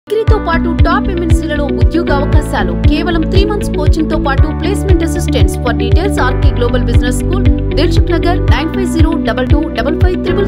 డిగ్రీతో పాటు టాప్ ఎంఎన్సీలలో ఉద్యోగ అవకాశాలు కేవలం త్రీ మంత్స్ కోచింగ్ తో పాటు placement assistance for details RK global business school Dilsukhnagar nine five zero double two double five triple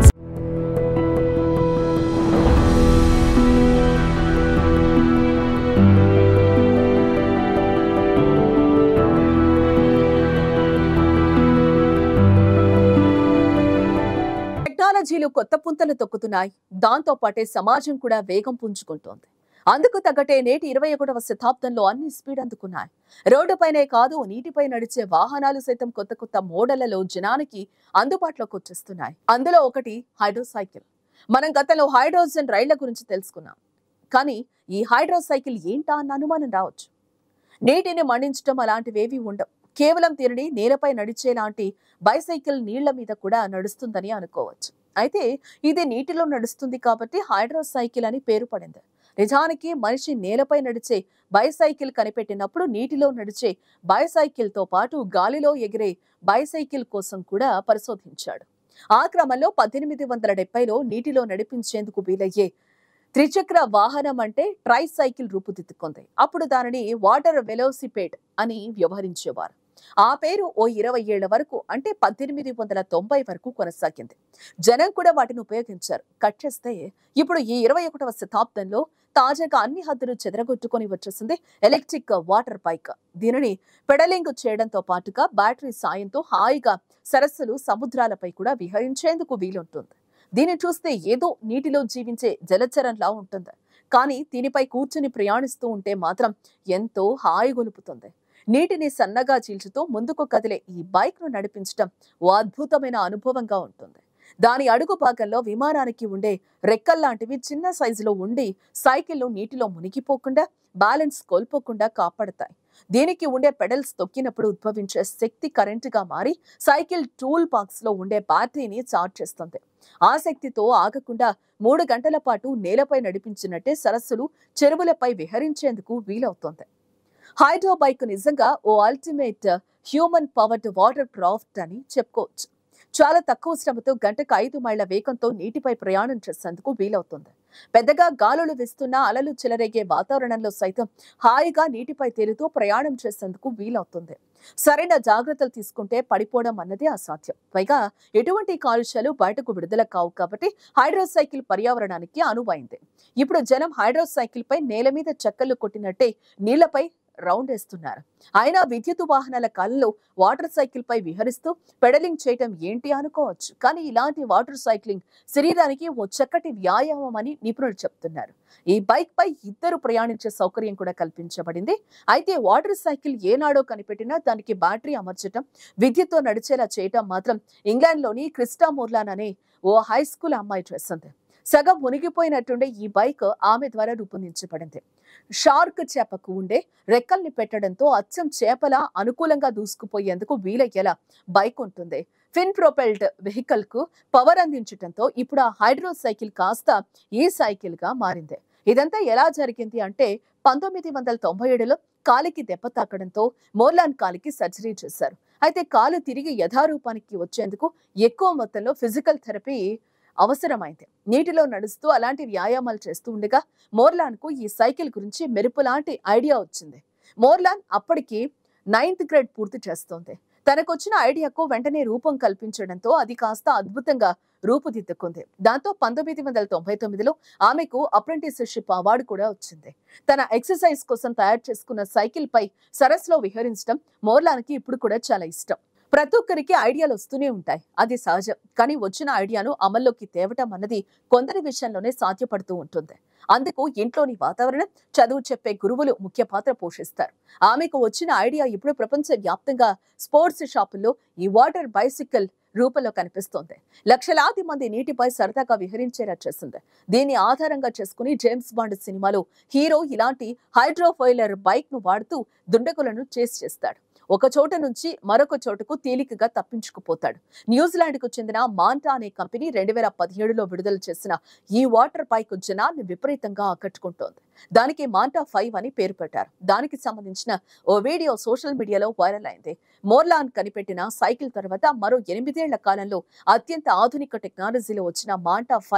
టెక్నాలజీలు కొత్త పుంతలు తొక్కుతున్నాయి దాంతో పాటే సమాజం కూడా వేగం పుంజుకుంటోంది అందుకు తగ్గటే నేటి ఇరవై ఒకటవ శతాబ్దంలో అన్ని స్పీడ్ అందుకున్నాయి రోడ్డుపైనే కాదు నీటిపై నడిచే వాహనాలు సైతం కొత్త కొత్త మోడళ్లలో జనానికి అందుబాటులోకి వచ్చేస్తున్నాయి అందులో ఒకటి హైడ్రో సైకిల్ మనం గతంలో హైడ్రోజన్ రైళ్ల గురించి తెలుసుకున్నాం కానీ ఈ హైడ్రో సైకిల్ ఏంటా అన్న అనుమానం రావచ్చు నీటిని మణించడం అలాంటివేవీ ఉండవు కేవలం దీనిని నేలపై నడిచేలాంటి బైసైకిల్ నీళ్ల మీద కూడా నడుస్తుందని అనుకోవచ్చు అయితే ఇది నీటిలో నడుస్తుంది కాబట్టి హైడ్రో సైకిల్ అని పేరు పడింది నిజానికి మనిషి నేలపై నడిచే బైసైకిల్ కనిపెట్టినప్పుడు నీటిలో నడిచే బైసైకిల్ తో పాటు గాలిలో ఎగిరే బైసైకిల్ కోసం కూడా పరిశోధించాడు ఆ క్రమంలో పద్దెనిమిది వందల డెబ్బైలో నీటిలో నడిపించేందుకు వీలయ్యే త్రిచక్ర వాహనం అంటే ట్రై సైకిల్ రూపుదిద్దుకుంది అప్పుడు దానిని వాటర్ వెలోసిపేడ్ అని వ్యవహరించేవారు ఆ పేరు ఓ ఇరవై ఏళ్ల వరకు అంటే పద్దెనిమిది వందల తొంభై వరకు కొనసాగింది జనం కూడా వాటిని ఉపయోగించారు కట్ చేస్తే ఇప్పుడు ఈ ఇరవై ఒకటవ శతాబ్దంలో తాజాగా అన్ని హద్దులు చెదరగొట్టుకొని వచ్చేసింది ఎలక్ట్రిక్ వాటర్ బైక్ దీనిని పెడలింగ్ చేయడంతో పాటుగా బ్యాటరీ సాయంతో హాయిగా సరస్సులు సముద్రాలపై కూడా విహరించేందుకు వీలుంటుంది దీన్ని చూస్తే ఏదో నీటిలో జీవించే జలచరంలా ఉంటుంది కానీ దీనిపై కూర్చుని ప్రయాణిస్తూ ఉంటే మాత్రం ఎంతో హాయి గొలుపుతుంది నీటిని సన్నగా చీల్చుతూ ముందుకు కదిలే ఈ బైక్ ను నడిపించడం ఓ అద్భుతమైన అనుభవంగా ఉంటుంది దాని అడుగు భాగంలో విమానానికి ఉండే రెక్కల్లాంటివి చిన్న సైజులో ఉండి సైకిల్ను నీటిలో మునిగిపోకుండా బ్యాలెన్స్ కోల్పోకుండా కాపాడతాయి దీనికి ఉండే పెడల్స్ తొక్కినప్పుడు ఉద్భవించే శక్తి కరెంటుగా మారి సైకిల్ టూల్ బాక్స్ లో ఉండే బ్యాటరీని చార్జ్ చేస్తుంది ఆ శక్తితో ఆగకుండా మూడు గంటల పాటు నేలపై నడిపించినట్టే సరస్సులు చెరువులపై విహరించేందుకు వీలవుతోంది హైడ్రో బైక్ నిజంగా ఓ ultimate human powered water craft అని చెప్పుకోవచ్చు చాలా తక్కువ శ్రమతో గంటకు ఐదు మైళ్ల వేగంతో నీటిపై ప్రయాణం చేసేందుకు వీలవుతుంది పెద్దగా గాలులు వీస్తున్న అలలు చెలరేగే వాతావరణంలో సైతం హాయిగా నీటిపై తేలుతూ ప్రయాణం చేసేందుకు వీలవుతుంది సరైన జాగ్రత్తలు తీసుకుంటే పడిపోవడం అన్నది అసాధ్యం పైగా ఎటువంటి కాలుష్యాలు బయటకు విడుదల కావు కాబట్టి హైడ్రో సైకిల్ పర్యావరణానికి అనువైంది ఇప్పుడు జనం హైడ్రో సైకిల్ పై నేల మీద చెక్కలు కొట్టినట్టే నీళ్లపై రౌండ్ వేస్తున్నారు అయినా విద్యుత్ వాహనాల కాలంలో వాటర్ సైకిల్ పై విహరిస్తూ పెడలింగ్ చేయటం ఏంటి అనుకోవచ్చు కానీ ఇలాంటి వాటర్ సైక్లింగ్ శరీరానికి ఓ చక్కటి వ్యాయామం అని నిపుణులు చెప్తున్నారు ఈ బైక్ పై ఇద్దరు ప్రయాణించే సౌకర్యం కూడా కల్పించబడింది అయితే వాటర్ సైకిల్ ఏనాడో కనిపెట్టినా దానికి బ్యాటరీ అమర్చడం విద్యుత్తో నడిచేలా చేయటం మాత్రం ఇంగ్లాండ్లోని క్రిస్టా మోర్లాన్ అనే ఓ హై స్కూల్ అమ్మాయి చేస్తుంది సగం మునిగిపోయినట్టుండే ఈ బైక్ ఆమె ద్వారా రూపొందించబడింది షార్క్ చేపకు ఉండే రెక్కల్ని పెట్టడంతో అచ్చం చేపల అనుకూలంగా దూసుకుపోయేందుకు వీలయ్యేలా బైక్ ఉంటుంది ఫిన్ ప్రొపెల్డ్ వెహికల్ కు పవర్ అందించడంతో ఇప్పుడు ఆ హైడ్రో సైకిల్ కాస్త ఈ సైకిల్ గా మారింది ఇదంతా ఎలా జరిగింది అంటే పంతొమ్మిది వందల తొంభై ఏడులో కాలికి దెబ్బ తాకడంతో మోర్లాన్ కాలికి సర్జరీ చేశారు అయితే కాలు తిరిగి యథారూపానికి వచ్చేందుకు ఎక్కువ మొత్తంలో ఫిజికల్ థెరపీ అవసరమైంది నీటిలో నడుస్తూ అలాంటి వ్యాయామాలు చేస్తూ ఉండగా మోర్లాన్ కు ఈ సైకిల్ గురించి మెరుపు లాంటి ఐడియా వచ్చింది మోర్లాన్ అప్పటికి నైన్త్ గ్రేడ్ పూర్తి చేస్తోంది తనకొచ్చిన ఐడియాకు వెంటనే రూపం కల్పించడంతో అది కాస్త అద్భుతంగా రూపుదిద్దుకుంది దాంతో పంతొమ్మిది వందల తొంభై తొమ్మిదిలో ఆమెకు అప్రెంటిస్షిప్ అవార్డు కూడా వచ్చింది తన ఎక్సర్సైజ్ కోసం తయారు చేసుకున్న సైకిల్ పై సరస్సులో విహరించడం మోర్లాన్కి ఇప్పుడు కూడా చాలా ఇష్టం ప్రతి ఒక్కరికి ఐడియాలు వస్తూనే ఉంటాయి అది సహజం కానీ వచ్చిన ఐడియాను అమల్లోకి తేవటం అన్నది కొందరి విషయంలోనే సాధ్యపడుతూ ఉంటుంది అందుకు ఇంట్లోని వాతావరణం చదువు చెప్పే గురువులు ముఖ్య పాత్ర పోషిస్తారు ఆమెకు వచ్చిన ఐడియా ఇప్పుడు ప్రపంచ వ్యాప్తంగా స్పోర్ట్స్ షాపుల్లో ఈ వాటర్ బైసికల్ రూపంలో కనిపిస్తోంది లక్షలాది మంది నీటిపై సరదాగా విహరించేలా చేసింది దీన్ని ఆధారంగా చేసుకుని జేమ్స్ బాండ్ సినిమాలో హీరో ఇలాంటి హైడ్రోఫైలర్ బైక్ ను వాడుతూ దుండగులను చేసి చేస్తాడు ఒక చోట నుంచి మరొక చోటకు తేలికగా తప్పించుకుపోతాడు న్యూజిలాండ్ కు చెందిన మాంటా అనే కంపెనీ రెండు వేల పదిహేడులో విడుదల చేసిన ఈ వాటర్ బైక్ జనాన్ని విపరీతంగా ఆకట్టుకుంటోంది దానికి మాంటా ఫైవ్ అని పేరు పెట్టారు దానికి సంబంధించిన ఓ వీడియో సోషల్ మీడియాలో వైరల్ అయింది మోర్లాన్ కనిపెట్టిన సైకిల్ తర్వాత మరో ఎనిమిదేళ్ల కాలంలో అత్యంత ఆధునిక టెక్నాలజీలో వచ్చిన మాంటా ఫైవ్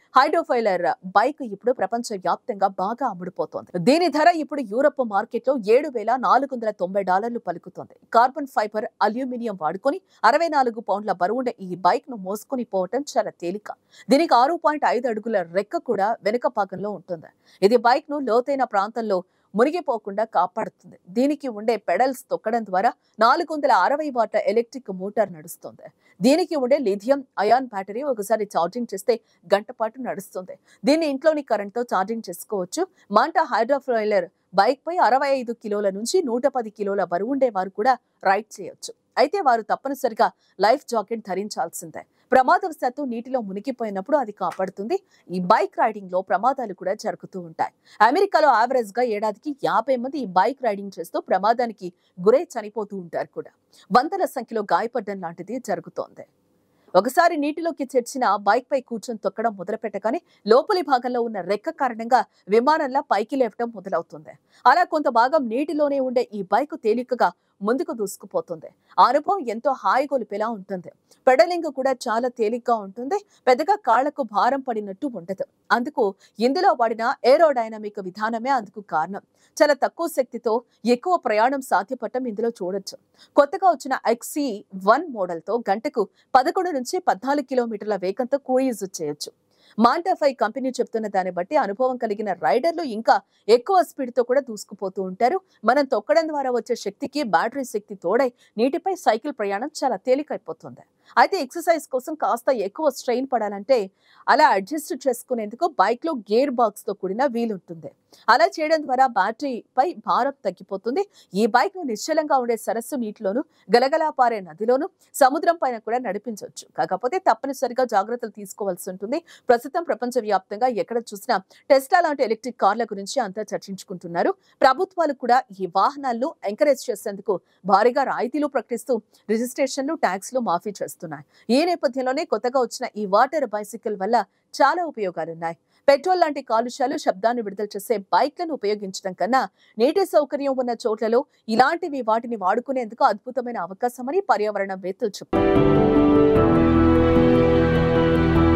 హైడ్రోఫైలర్ బైక్ ఇప్పుడు ప్రపంచ వ్యాప్తంగా బాగా అమ్ముడుపోతోంది దీని ధర ఇప్పుడు యూరప్ మార్కెట్లో ఏడు వేల నాలుగు వందల తొంభై డాలర్లు పలుకుతోంది కార్బన్ ఫైబర్ అల్యూమినియం వాడుకొని అరవై నాలుగు పౌండ్ల బరువుండే ఈ బైక్ ను మోసుకొని పోవటం చాలా తేలిక దీనికి ఆరు పాయింట్ ఐదు అడుగుల రెక్క కూడా వెనుక భాగంలో ఉంటుంది ఇది బైక్ ను లోతైన ప్రాంతంలో మునిగిపోకుండా కాపాడుతుంది దీనికి ఉండే పెడల్స్ తొక్కడం ద్వారా నాలుగు వందల అరవై వాట్ల ఎలక్ట్రిక్ మోటార్ నడుస్తుంది దీనికి ఉండే లిథియం అయాన్ బ్యాటరీ ఒకసారి ఛార్జింగ్ చేస్తే గంట పాటు నడుస్తుంది దీన్ని ఇంట్లోని కరెంట్తో ఛార్జింగ్ చేసుకోవచ్చు మాంటా హైడ్రోఫ్రైలర్ బైక్ పై అరవై ఐదు కిలోల నుంచి నూట పది కిలోల బరువుండే వారు కూడా రైడ్ చేయొచ్చు అయితే వారు తప్పనిసరిగా లైఫ్ జాకెట్ ధరించాల్సిందే ప్రమాదవశాత్తు నీటిలో మునిగిపోయినప్పుడు అది కాపాడుతుంది ఈ బైక్ రైడింగ్ లో ప్రమాదాలు కూడా జరుగుతూ ఉంటాయి అమెరికాలో యావరేజ్ గా ఏడాదికి యాభై మంది ఈ బైక్ రైడింగ్ చేస్తూ ప్రమాదానికి గురై చనిపోతూ ఉంటారు కూడా వందల సంఖ్యలో గాయపడడం లాంటిది జరుగుతోంది ఒకసారి నీటిలోకి చేర్చిన బైక్ పై కూర్చొని తొక్కడం మొదలుపెట్టగానే లోపలి భాగంలో ఉన్న రెక్క కారణంగా విమానంలా పైకి లేపడం మొదలవుతుంది అలా కొంత భాగం నీటిలోనే ఉండే ఈ బైక్ తేలికగా ముందుకు దూసుకుపోతుంది ఆ అనుభవం ఎంతో హాయిగొలిపేలా ఉంటుంది పెడలింగ్ కూడా చాలా తేలిగ్గా ఉంటుంది పెద్దగా కాళ్లకు భారం పడినట్టు ఉండదు అందుకు ఇందులో వాడిన ఏరోడైనమిక్ విధానమే అందుకు కారణం చాలా తక్కువ శక్తితో ఎక్కువ ప్రయాణం సాధ్యపడటం ఇందులో చూడొచ్చు కొత్తగా వచ్చిన ఎక్సీ వన్ మోడల్తో గంటకు పదకొండు నుంచి పద్నాలుగు కిలోమీటర్ల వేగంతో క్రూయిజ్ చేయొచ్చు మాంటాఫై కంపెనీ చెప్తున్న దాన్ని బట్టి అనుభవం కలిగిన రైడర్లు ఇంకా ఎక్కువ స్పీడ్ తో కూడా దూసుకుపోతూ ఉంటారు మనం తొక్కడం ద్వారా వచ్చే శక్తికి బ్యాటరీ శక్తి తోడై నీటిపై సైకిల్ ప్రయాణం చాలా తేలికైపోతుంది అయితే ఎక్సర్సైజ్ కోసం కాస్త ఎక్కువ స్ట్రెయిన్ పడాలంటే అలా అడ్జస్ట్ చేసుకునేందుకు బైక్ లో గేర్ బాక్స్ తో కూడిన వీల్ ఉంటుంది అలా చేయడం ద్వారా బ్యాటరీపై భారం తగ్గిపోతుంది ఈ బైక్ ను నిశ్చలంగా ఉండే సరస్సు నీటిలోను గలగలా పారే నదిలోను సముద్రం పైన కూడా నడిపించవచ్చు కాకపోతే తప్పనిసరిగా జాగ్రత్తలు తీసుకోవాల్సి ఉంటుంది ప్రస్తుతం ప్రపంచ వ్యాప్తంగా ఎక్కడ చూసినా టెస్లా లాంటి ఎలక్ట్రిక్ కార్ల గురించి అంతా చర్చించుకుంటున్నారు ప్రభుత్వాలు కూడా ఈ వాహనాలను ఎంకరేజ్ చేసేందుకు భారీగా రాయితీలు ప్రకటిస్తూ రిజిస్ట్రేషన్లు ట్యాక్స్లు మాఫీ చేస్తున్నాయి ఈ నేపథ్యంలోనే కొత్తగా వచ్చిన ఈ వాటర్ బైసికల్ వల్ల చాలా ఉపయోగాలున్నాయి పెట్రోల్ లాంటి కాలుష్యాలు శబ్దాన్ని విడుదల చేసే బైక్లను ఉపయోగించడం కన్నా నీటి సౌకర్యం ఉన్న చోట్లలో ఇలాంటివి వాటిని వాడుకునేందుకు అద్భుతమైన అవకాశమని పర్యావరణ వేత్తలు చెప్పారు